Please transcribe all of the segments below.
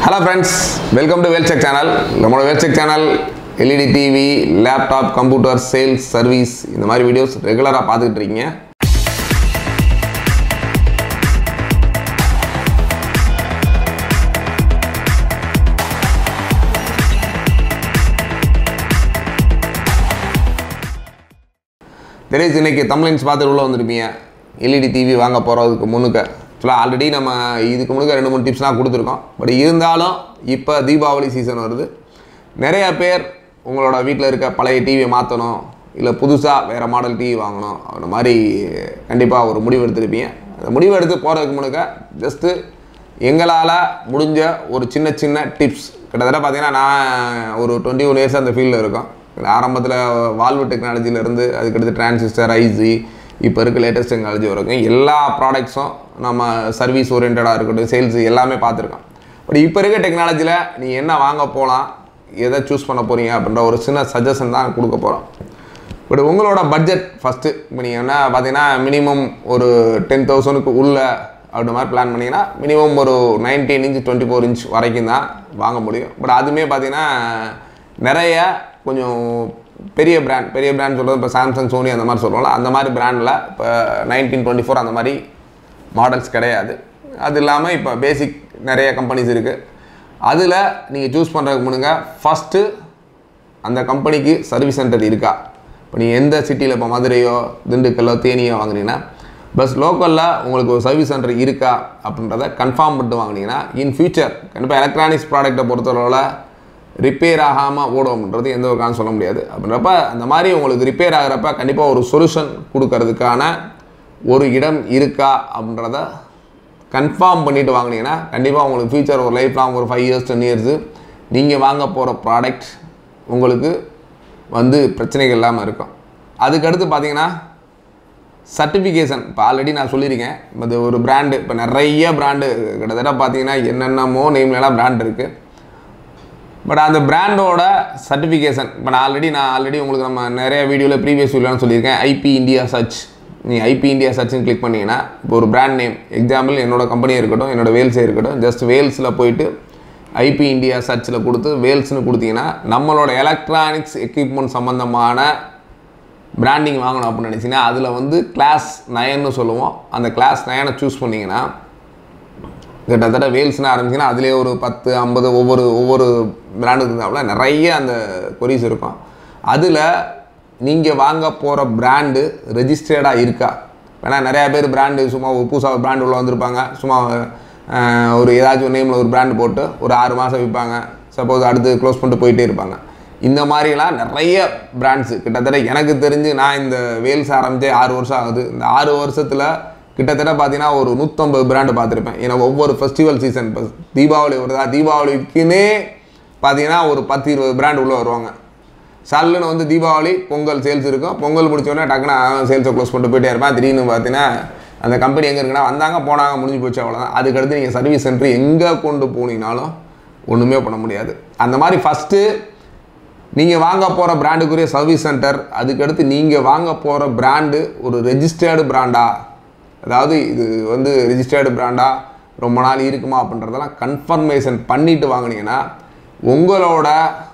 hello friends welcome to வேல்செக் channel நம்மளோட வேல்செக் channel LED TV laptop computer sales service இந்த மாதிரி வீடியோஸ் ரெகுலராக பார்த்துக்கிட்டு இருக்கீங்க தெரியுது இன்னைக்கு தமிழ்ஸ் பார்த்துட்டு உள்ள வந்திருப்பீங்க எல்இடி டிவி வாங்க போகிறதுக்கு முன்னுக்க ஆக்சுவலாக ஆல்ரெடி நம்ம இதுக்கு முன்னுக்க ரெண்டு மூணு டிப்ஸ்லாம் கொடுத்துருக்கோம் பட் இருந்தாலும் இப்போ தீபாவளி சீசன் வருது நிறைய பேர் உங்களோட வீட்டில் இருக்க பழைய டிவியை மாற்றணும் இல்லை புதுசாக வேறு மாடல் டிவி வாங்கணும் அந்த மாதிரி கண்டிப்பாக ஒரு முடிவு எடுத்திருப்பீங்க அந்த முடிவு எடுத்து போகிறதுக்கு முன்னுக்க ஜஸ்ட்டு எங்களால் முடிஞ்ச ஒரு சின்ன சின்ன டிப்ஸ் கிட்டத்தட்ட பார்த்தீங்கன்னா நான் ஒரு டுவெண்ட்டி ஒன் இயர்ஸ் அந்த ஃபீல்டில் இருக்கோம் ஆரம்பத்தில் வால்வு டெக்னாலஜிலேருந்து அதுக்கடுத்து டிரான்சிஸ்டர் ஐசி இப்போ இருக்க லேட்டஸ்ட் டெக்னாலஜி வரைக்கும் எல்லா ப்ராடக்ட்ஸும் நம்ம சர்வீஸ் ஓரியன்டாக இருக்கட்டும் சேல்ஸ் எல்லாமே பார்த்துருக்கோம் பட் இப்போ இருக்க டெக்னாலஜியில் நீ என்ன வாங்க போகலாம் எதை சூஸ் பண்ண போகிறீங்க அப்படின்ற ஒரு சின்ன சஜஷன் தான் கொடுக்க போகிறோம் பட் உங்களோட பட்ஜெட் ஃபஸ்ட்டு இப்போ நீங்கள் என்ன பார்த்தீங்கன்னா மினிமம் ஒரு டென் தௌசண்ட்க்கு உள்ள அப்படி மாதிரி பிளான் பண்ணிங்கன்னா மினிமம் ஒரு nineteen inch twenty four inch வரைக்கும் தான் வாங்க முடியும் பட் அதுவுமே பார்த்தீங்கன்னா நிறைய கொஞ்சம் பெரிய பிராண்ட் பெரிய பிராண்ட் சொல்கிறது இப்போ சாம்சங் சோனி அந்த மாதிரி சொல்லுவோம்ல அந்த மாதிரி பிராண்டில் இப்போ நைன்டீன் டுவெண்ட்டி ஃபோர் அந்த மாதிரி மாடல்ஸ் கிடையாது அது இல்லாமல் இப்போ பேசிக் நிறைய கம்பெனிஸ் இருக்குது அதில் நீங்கள் சூஸ் பண்ணுறதுக்கு முன்னுங்க ஃபஸ்ட்டு அந்த கம்பெனிக்கு சர்வீஸ் சென்டர் இருக்கா இப்போ நீங்கள் எந்த சிட்டியில் இப்போ மதுரையோ திண்டுக்கல்லோ தேனியோ வாங்குனீங்கன்னா பஸ் லோக்கலில் உங்களுக்கு ஒரு சர்வீஸ் சென்டர் இருக்கா அப்படின்றத கன்ஃபார்ம் பண்ணிட்டு வாங்கினீங்கன்னா இன் ஃபியூச்சர் கண்டிப்பாக எலக்ட்ரானிக்ஸ் ப்ராடக்ட்டை பொறுத்தளவில் ரிப்பேர் ஆகாமல் ஓடும்ன்றது எந்த ஒரு காரணம் சொல்ல முடியாது அப்படின்றப்ப அந்த மாதிரி உங்களுக்கு ரிப்பேர் ஆகிறப்ப கண்டிப்பாக ஒரு சொல்யூஷன் கொடுக்கறதுக்கான ஒரு இடம் இருக்கா அப்படின்றத கன்ஃபார்ம் பண்ணிவிட்டு வாங்கினீங்கன்னா கண்டிப்பாக உங்களுக்கு ஃபியூச்சர் ஒரு லைஃப் லாங் ஒரு ஃபைவ் இயர்ஸ் டென் இயர்ஸு நீங்கள் வாங்க போகிற ப்ராடக்ட் உங்களுக்கு வந்து பிரச்சனைகள் இல்லாமல் இருக்கும் அதுக்கடுத்து பார்த்தீங்கன்னா சர்டிஃபிகேஷன் இப்போ ஆல்ரெடி நான் சொல்லியிருக்கேன் இது ஒரு பிராண்டு இப்போ நிறைய பிராண்டு கிட்டத்தட்ட பார்த்தீங்கன்னா என்னென்னமோ நேம்லலாம் பிராண்ட் இருக்குது பட் அந்த பிராண்டோட சர்டிஃபிகேஷன் இப்போ நான் ஆல்ரெடி நான் ஆல்ரெடி உங்களுக்கு நம்ம நிறைய வீடியோவில் ப்ரீவியஸ் வீடியோலாம் சொல்லியிருக்கேன் ஐபி இந்தியா சர்ச் நீங்கள் ஐபி இந்தியா சர்ச்னு கிளிக் பண்ணிங்கன்னா இப்போ ஒரு பிராண்ட் நேம் எக்ஸாம்பிள் என்னோட கம்பெனியாக இருக்கட்டும் என்னோட வேல்ஸே இருக்கட்டும் ஜஸ்ட் வேல்ஸில் போயிட்டு ஐபி இந்தியா சர்ச்சில் கொடுத்து வேல்ஸ்னு கொடுத்தீங்கன்னா நம்மளோட எலக்ட்ரானிக்ஸ் எக்யூப்மெண்ட் சம்மந்தமான பிராண்டிங் வாங்கணும் அப்படின்னு நினச்சிங்கன்னா அதில் வந்து கிளாஸ் நயன்னு சொல்லுவோம் அந்த கிளாஸ் நயனை சூஸ் பண்ணிங்கன்னா கிட்டத்தட்ட வேல்ஸ்னு ஆரம்பிச்சிங்கன்னா அதுலேயே ஒரு பத்து ஐம்பது ஒவ்வொரு ஒவ்வொரு பிராண்டு இருந்தாப்புல நிறைய அந்த கொரிஸ் இருக்கும் அதில் நீங்கள் வாங்க போகிற பிராண்டு ரெஜிஸ்டர்டாக இருக்கா ஏன்னா நிறையா பேர் பிராண்டு சும்மா ஒரு புதுசாக பிராண்டு உள்ள வந்திருப்பாங்க சும்மா அஹ், ஒரு ஏதாச்சும் ஒரு நேமில் ஒரு பிராண்டு போட்டு ஒரு ஆறு மாதம் விற்பாங்க சப்போஸ் அடுத்து க்ளோஸ் பண்ணிட்டு போயிட்டே இருப்பாங்க இந்த மாதிரிலாம் நிறைய பிராண்ட்ஸு கிட்டத்தட்ட எனக்கு தெரிஞ்சு நான் இந்த வேல்ஸ் ஆரம்பித்தே ஆறு வருஷம் ஆகுது இந்த ஆறு வருஷத்தில் கிட்டத்தட்ட பார்த்தீங்கன்னா ஒரு நூற்றம்பது பிராண்டு பார்த்துருப்பேன் ஏன்னா ஒவ்வொரு ஃபெஸ்டிவல் சீசன் இப்போ தீபாவளி வருதா தீபாவளிக்குன்னே பார்த்தீங்கன்னா ஒரு பத்து இருபது பிராண்ட் உள்ளே வருவாங்க சல்லுன்னு வந்து தீபாவளி பொங்கல் சேல்ஸ் இருக்கும் பொங்கல் முடிச்சோடனே டக்குன்னு சேல்ஸை க்ளோஸ் பண்ணிட்டு போயிட்டே இருப்பேன் திடீர்னு பார்த்தீங்கன்னா அந்த கம்பெனி எங்கே இருக்குன்னா வந்தாங்க போனாங்க முடிஞ்சு போச்சு அவ்வளோதான் அதுக்கடுத்து நீங்கள் சர்வீஸ் சென்டர் எங்கே கொண்டு போனீங்கனாலும் ஒன்றுமே பண்ண முடியாது அந்த மாதிரி ஃபஸ்ட்டு நீங்கள் வாங்க போகிற பிராண்டுக்குரிய சர்வீஸ் சென்டர் அதுக்கடுத்து நீங்கள் வாங்க போகிற பிராண்டு ஒரு ரெஜிஸ்டர்டு பிராண்டா அதாவது இது வந்து ரெஜிஸ்டர்டு பிராண்டா ரொம்ப நாள் இருக்குமா அப்படின்றதெல்லாம் கன்ஃபர்மேஷன் பண்ணிவிட்டு வாங்குனீங்கன்னா உங்களோட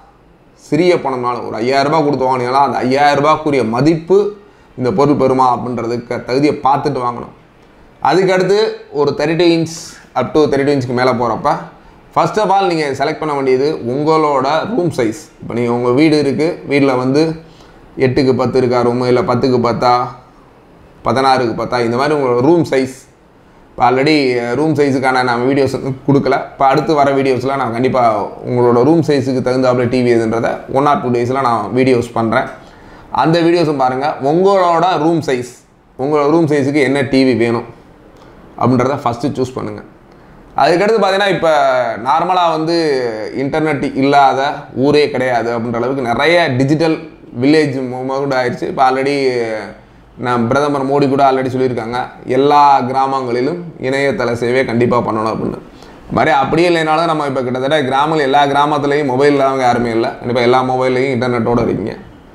சிறிய பணம்னாலும் ஒரு ஐயாயிரரூபா கொடுத்து வாங்கினீங்களா அந்த ஐயாயிரரூபாக்குரிய மதிப்பு இந்த பொருள் பெறுமா அப்படின்றதுக்கு தகுதியை பார்த்துட்டு வாங்கணும் அதுக்கடுத்து ஒரு thirty two inch up to thirty two இன்ச்சுக்கு மேலே போகிறப்ப ஃபர்ஸ்ட் ஆஃப் ஆல் நீங்கள் செலக்ட் பண்ண வேண்டியது உங்களோட ரூம் சைஸ் இப்போ நீங்கள் உங்கள் வீடு இருக்குது வீட்டில் வந்து எட்டுக்கு பத்து இருக்கா ரூமு இல்லை பத்துக்கு பத்தா பதினாறுக்கு பத்தா இந்த மாதிரி உங்களோட ரூம் சைஸ் இப்போ ஆல்ரெடி ரூம் சைஸுக்கான நான் வீடியோஸ் கொடுக்கல இப்போ அடுத்து வர வீடியோஸில் நான் கண்டிப்பாக உங்களோட ரூம் சைஸுக்கு தகுந்தாப்புல டிவி எதுன்றதை ஒன் ஆர் டூ டேஸில் நான் வீடியோஸ் பண்ணுறேன் அந்த வீடியோஸும் பாருங்கள் உங்களோட ரூம் சைஸ் உங்களோட ரூம் சைஸுக்கு என்ன டிவி வேணும் அப்படின்றத ஃபஸ்ட்டு சூஸ் பண்ணுங்கள் அதுக்கடுத்து பார்த்தீங்கன்னா இப்போ நார்மலாக வந்து இன்டர்நெட் இல்லாத ஊரே கிடையாது அப்படின்ற அளவுக்கு நிறைய டிஜிட்டல் வில்லேஜ் கூட ஆயிடுச்சு இப்போ ஆல்ரெடி நான் பிரதமர் மோடி கூட ஆல்ரெடி சொல்லியிருக்காங்க எல்லா கிராமங்களிலும் இணையதள சேவையை கண்டிப்பாக பண்ணணும் அப்படின்னு இது மாதிரி அப்படியே இல்லைனாலும் நம்ம இப்போ கிட்டத்தட்ட கிராமங்கள் எல்லா கிராமத்துலேயும் மொபைல் இல்லாதவங்க யாருமே இல்லை கண்டிப்பாக எல்லா மொபைல்லையும் இன்டர்நெட்டோடு இருக்கீங்க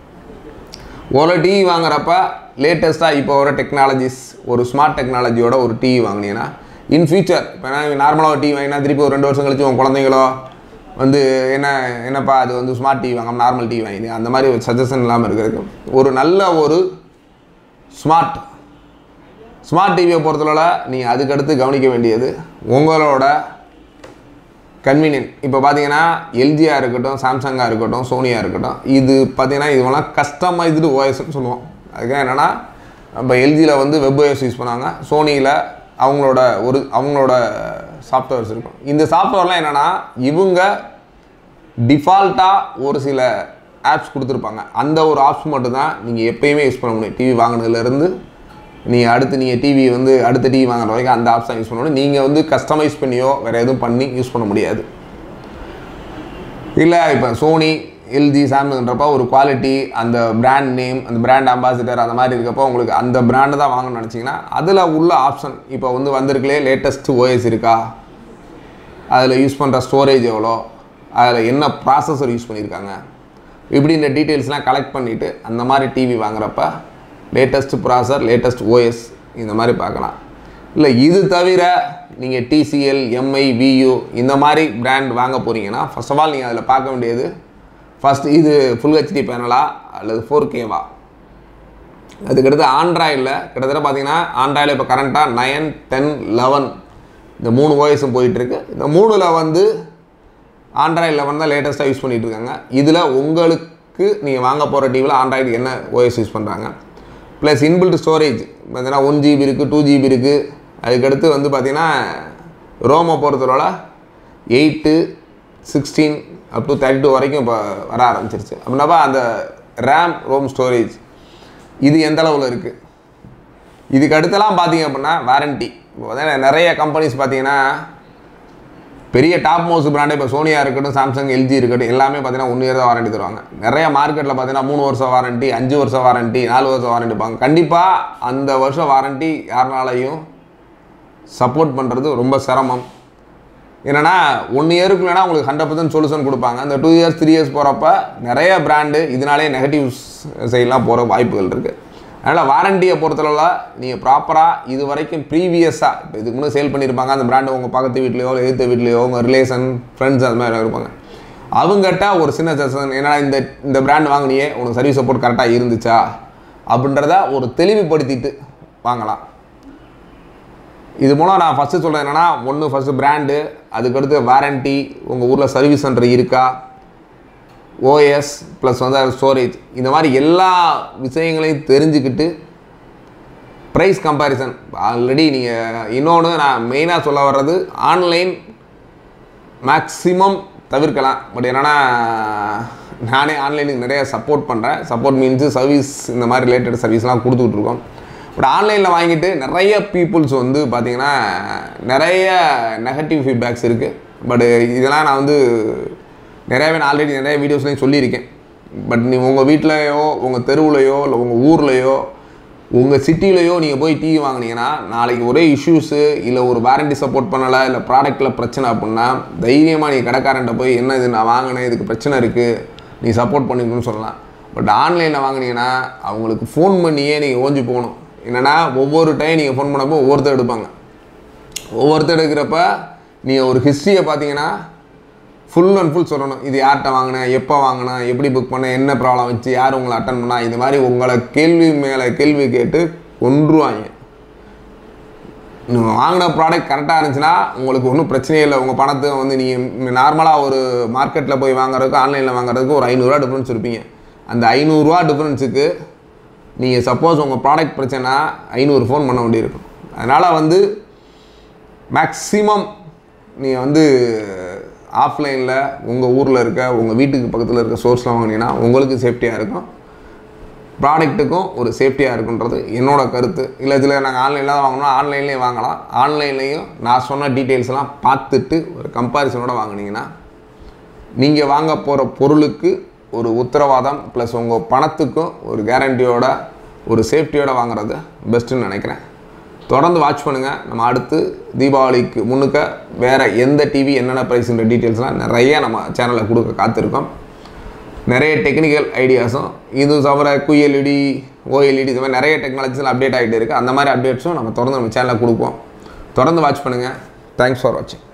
ஒரு டிவி வாங்குறப்ப லேட்டஸ்ட்டாக இப்போ வர டெக்னாலஜிஸ் ஒரு ஸ்மார்ட் டெக்னாலஜியோட ஒரு டிவி வாங்கினீங்கன்னா இன் ஃபியூச்சர் இப்போ நார்மலாக ஒரு டிவி வாங்கினா திருப்பி ஒரு ரெண்டு வருஷம் கழிச்சு உங்கள் குழந்தைங்களோ வந்து என்ன என்னப்பா அது வந்து ஸ்மார்ட் டிவி வாங்க நார்மல் டிவி வாங்கி அந்த மாதிரி ஒரு சஜஷன் இல்லாமல் இருக்கிறதுக்கு ஒரு நல்ல ஒரு ஸ்மார்ட் ஸ்மார்ட் டிவியை பொறுத்தளவில் நீங்கள் அதுக்கடுத்து கவனிக்க வேண்டியது உங்களோட கன்வீனியன்ட் இப்போ பார்த்தீங்கன்னா எல்ஜியாக இருக்கட்டும் சாம்சங்காக இருக்கட்டும் சோனியாக இருக்கட்டும் இது பார்த்தீங்கன்னா இதுவெல்லாம் கஸ்டமைஸ்டு ஓஎஸ்ன்னு சொல்லுவோம் அதுக்கு என்னென்னா நம்ம எல்ஜியில் வந்து வெப் ஓஎஸ் யூஸ் பண்ணாங்க சோனியில் அவங்களோட ஒரு அவங்களோட சாஃப்ட்வேர்ஸ் இருக்கும் இந்த சாஃப்ட்வேர்லாம் என்னென்னா இவங்க டிஃபால்ட்டாக ஒரு சில ஆப்ஸ் கொடுத்துருப்பாங்க அந்த ஒரு ஆப்ஸ் மட்டும்தான் நீங்கள் எப்பயுமே யூஸ் பண்ண முடியும் டிவி வாங்கினதுலேருந்து நீங்கள் அடுத்து நீங்கள் டிவி வந்து அடுத்த டிவி வாங்குற வரைக்கும் அந்த ஆப்ஸ் தான் யூஸ் பண்ணணும் நீங்கள் வந்து கஸ்டமைஸ் பண்ணியோ வேறு எதுவும் பண்ணி யூஸ் பண்ண முடியாது இல்லை இப்போ சோனி எல்ஜி சாம்சங்ன்றப்ப ஒரு குவாலிட்டி அந்த பிராண்ட் நேம் அந்த பிராண்ட் அம்பாசிடர் அந்த மாதிரி இருக்கப்போ உங்களுக்கு அந்த பிராண்டு தான் வாங்கணும்னு நினச்சிங்கன்னா அதில் உள்ள ஆப்ஷன் இப்போ வந்து வந்திருக்கலே லேட்டஸ்ட் ஓஎஸ் இருக்கா அதில் யூஸ் பண்ணுற ஸ்டோரேஜ் எவ்வளோ அதில் என்ன ப்ராசஸர் யூஸ் பண்ணியிருக்காங்க இப்படி இந்த டீட்டெயில்ஸ்லாம் கலெக்ட் பண்ணிவிட்டு அந்த மாதிரி டிவி வாங்குறப்ப லேட்டஸ்ட் ப்ராசர் லேட்டஸ்ட் ஓஎஸ் இந்த மாதிரி பார்க்கலாம் இல்லை இது தவிர நீங்கள் டிசிஎல் எம்ஐ வியூ இந்த மாதிரி பிராண்ட் வாங்க போகிறீங்கன்னா ஃபர்ஸ்ட் ஆஃப் ஆல் நீங்கள் அதில் பார்க்க வேண்டியது ஃபஸ்ட் இது ஃபுல் ஹெச்டி பேனலா அல்லது ஃபோர் கேவா அதுக்கடுத்து ஆண்ட்ராய்டில் கிட்டத்தட்ட பார்த்தீங்கன்னா ஆண்ட்ராய்டில் இப்போ கரண்ட்டாக நயன் டென் லெவன் இந்த மூணு ஓஎஸும் போயிட்டுருக்கு இந்த மூணில் வந்து ஆண்ட்ராய்டு லெவன் தான் லேட்டஸ்ட்டாக யூஸ் பண்ணிட்டு இருக்காங்க இதில் உங்களுக்கு நீங்கள் வாங்க போகிற டிவியில் ஆண்ட்ராய்டு என்ன ஓஎஸ் யூஸ் பண்ணுறாங்க ப்ளஸ் இன்பில்ட் ஸ்டோரேஜ் பார்த்தீங்கன்னா ஒன் ஜிபி இருக்குது டூ ஜிபி இருக்குது அதுக்கடுத்து வந்து பார்த்தீங்கன்னா ரோமை பொறுத்தவரை eight sixteen up to thirty two வரைக்கும் இப்போ வர ஆரம்பிச்சிருச்சு அப்படின்னாப்பா அந்த ரேம் ரோம் ஸ்டோரேஜ் இது எந்த அளவில் இருக்குது இதுக்கு அடுத்தெல்லாம் பார்த்தீங்க அப்படின்னா வாரண்ட்டி இப்போ பார்த்தீங்கன்னா நிறைய கம்பெனிஸ் பார்த்தீங்கன்னா பெரிய டாப் மோஸ்ட் பிராண்டே இப்போ சோனியா இருக்கட்டும் சாம்சங் எல்ஜி இருக்கட்டும் எல்லாமே பார்த்தீங்கன்னா ஒன் இயர் தான் வாரண்டி தருவாங்க நிறைய மார்க்கெட்டில் பார்த்தீங்கன்னா மூணு வருஷம் வாரண்டி அஞ்சு வருஷம் வாரண்டி நாலு வருஷம் வாரண்டி பாங்க கண்டிப்பாக அந்த வருஷம் வாரண்டி யாருனாலையும் சப்போர்ட் பண்ணுறது ரொம்ப சிரமம் என்னென்னா ஒன் இயருக்குள்ளனா உங்களுக்கு ஹண்ட்ரட் பர்சன்ட் சொல்யூஷன் கொடுப்பாங்க அந்த டூ இயர்ஸ் த்ரீ இயர்ஸ் போகிறப்ப நிறைய பிராண்டு இதனாலே நெகட்டிவ் சைட்லாம் போகிற வாய்ப்புகள் இருக்குது அதனால் வாரண்டியை பொறுத்தளவில் நீங்கள் ப்ராப்பராக இது வரைக்கும் ப்ரீவியஸாக இப்போ இதுக்கு முன்னே சேல் பண்ணியிருப்பாங்க அந்த பிராண்டு உங்கள் பக்கத்து வீட்லையோ இல்லை எதிர்த்த வீட்லையோ உங்கள் ரிலேஷன் ஃப்ரெண்ட்ஸ் அது மாதிரி இருப்பாங்க அவங்ககிட்ட ஒரு சின்ன சஜஷன் ஏன்னா இந்த இந்த பிராண்ட் வாங்கினியே உனக்கு சர்வீஸ் சப்போர்ட் கரெக்டாக இருந்துச்சா அப்படின்றத ஒரு தெளிவுபடுத்திட்டு வாங்கலாம் இது மூலம் நான் ஃபஸ்ட்டு சொல்கிறேன் என்னென்னா ஒன்று ஃபஸ்ட்டு பிராண்டு அதுக்கடுத்து வாரண்ட்டி உங்கள் ஊரில் சர்வீஸ் சென்டர் இருக்கா ஓஎஸ் ப்ளஸ் வந்து ஸ்டோரேஜ் இந்த மாதிரி எல்லா விஷயங்களையும் தெரிஞ்சுக்கிட்டு ப்ரைஸ் கம்பேரிசன் ஆல்ரெடி நீங்கள் இன்னொன்று நான் மெயினாக சொல்ல வர்றது ஆன்லைன் மேக்ஸிமம் தவிர்க்கலாம் பட் என்னென்னா நானே ஆன்லைனுக்கு நிறைய சப்போர்ட் பண்ணுறேன் சப்போர்ட் மீன்ஸு சர்வீஸ் இந்த மாதிரி ரிலேட்டட் சர்வீஸ்லாம் கொடுத்துட்ருக்கோம் பட் ஆன்லைனில் வாங்கிட்டு நிறைய பீப்புள்ஸ் வந்து பார்த்திங்கன்னா நிறைய நெகட்டிவ் ஃபீட்பேக்ஸ் இருக்குது பட் இதெல்லாம் நான் வந்து நிறையவே நான் ஆல்ரெடி நிறைய வீடியோஸ்லையும் சொல்லியிருக்கேன் பட் நீ உங்கள் வீட்லையோ உங்கள் தெருவுலையோ இல்லை உங்கள் ஊர்லேயோ உங்கள் சிட்டிலையோ நீங்கள் போய் டிவி வாங்கினீங்கன்னா நாளைக்கு ஒரே இஷ்யூஸு இல்லை ஒரு வாரண்டி சப்போர்ட் பண்ணலை இல்லை ப்ராடக்ட்டில் பிரச்சனை அப்படின்னா தைரியமாக நீ கடைக்காரன்ட்ட போய் என்ன இது நான் வாங்கினேன் இதுக்கு பிரச்சனை இருக்குது நீ சப்போர்ட் பண்ணிக்கணும்னு சொல்லலாம் பட் ஆன்லைனில் வாங்கினீங்கன்னா அவங்களுக்கு ஃபோன் பண்ணியே நீங்கள் ஓஞ்சி போகணும் என்னென்னா ஒவ்வொரு டைம் நீங்கள் ஃபோன் பண்ணப்போ ஒவ்வொருத்தர் எடுப்பாங்க ஒவ்வொருத்தர் எடுக்கிறப்ப நீங்கள் ஒரு ஹிஸ்ட்ரியை பார்த்தீங்கன்னா ஃபுல் அண்ட் ஃபுல் சொல்லணும் இது யார்கிட்ட வாங்கினேன் எப்போ வாங்கினேன் எப்படி புக் பண்ணேன் என்ன ப்ராப்ளம் வச்சு யார் உங்களை அட்டன் பண்ணா இது மாதிரி உங்களை கேள்வி மேலே கேள்வி கேட்டு கொன்றுவாங்க நீங்கள் வாங்கின ப்ராடக்ட் கரெக்டாக இருந்துச்சுன்னா உங்களுக்கு ஒன்றும் பிரச்சனையே இல்லை உங்கள் பணத்தை வந்து நீங்கள் நார்மலாக ஒரு மார்க்கெட்டில் போய் வாங்குறதுக்கு ஆன்லைனில் வாங்குறதுக்கு ஒரு ஐநூறுரூவா டிஃப்ரென்ஸ் இருப்பீங்க அந்த ஐநூறுரூவா டிஃப்ரென்ஸுக்கு நீங்கள் சப்போஸ் உங்கள் ப்ராடக்ட் பிரச்சனை ஐநூறு ஃபோன் பண்ண வேண்டியிருக்கும் அதனால் வந்து மேக்ஸிமம் நீங்கள் வந்து ஆஃப்லைனில் உங்கள் ஊரில் இருக்க உங்கள் வீட்டுக்கு பக்கத்தில் இருக்க சோர்ஸில் வாங்கினீங்கன்னா உங்களுக்கு சேஃப்டியாக இருக்கும் ப்ராடக்ட்டுக்கும் ஒரு சேஃப்டியாக இருக்குன்றது என்னோட கருத்து இல்லை இதில் நாங்கள் ஆன்லைனில் தான் வாங்கணும் ஆன்லைன்லேயே வாங்கலாம் ஆன்லைன்லேயும் நான் சொன்ன டீட்டெயில்ஸ்லாம் பார்த்துட்டு ஒரு கம்பாரிசனோட வாங்கினீங்கன்னா நீங்கள் வாங்க போகிற பொருளுக்கு ஒரு உத்தரவாதம் ப்ளஸ் உங்கள் பணத்துக்கும் ஒரு கேரண்டியோட ஒரு சேஃப்டியோட வாங்குறது பெஸ்ட்டுன்னு நினைக்கிறேன் தொடர்ந்து வாட்ச் பண்ணுங்கள் நம்ம அடுத்து தீபாவளிக்கு முன்னுக்க வேறு எந்த டிவி என்னென்ன ப்ரைஸுன்ற டீட்டெயில்ஸ்லாம் நிறைய நம்ம சேனலில் கொடுக்க காத்திருக்கோம் நிறைய டெக்னிக்கல் ஐடியாஸும் இது தவிர QLED ஓஎல்இடி இது மாதிரி நிறைய டெக்னாலஜிஸில் அப்டேட் ஆகிட்டே இருக்குது அந்த மாதிரி அப்டேட்ஸும் நம்ம தொடர்ந்து நம்ம சேனலில் கொடுப்போம் தொடர்ந்து வாட்ச் பண்ணுங்கள் தேங்க்ஸ் ஃபார் வாட்சிங்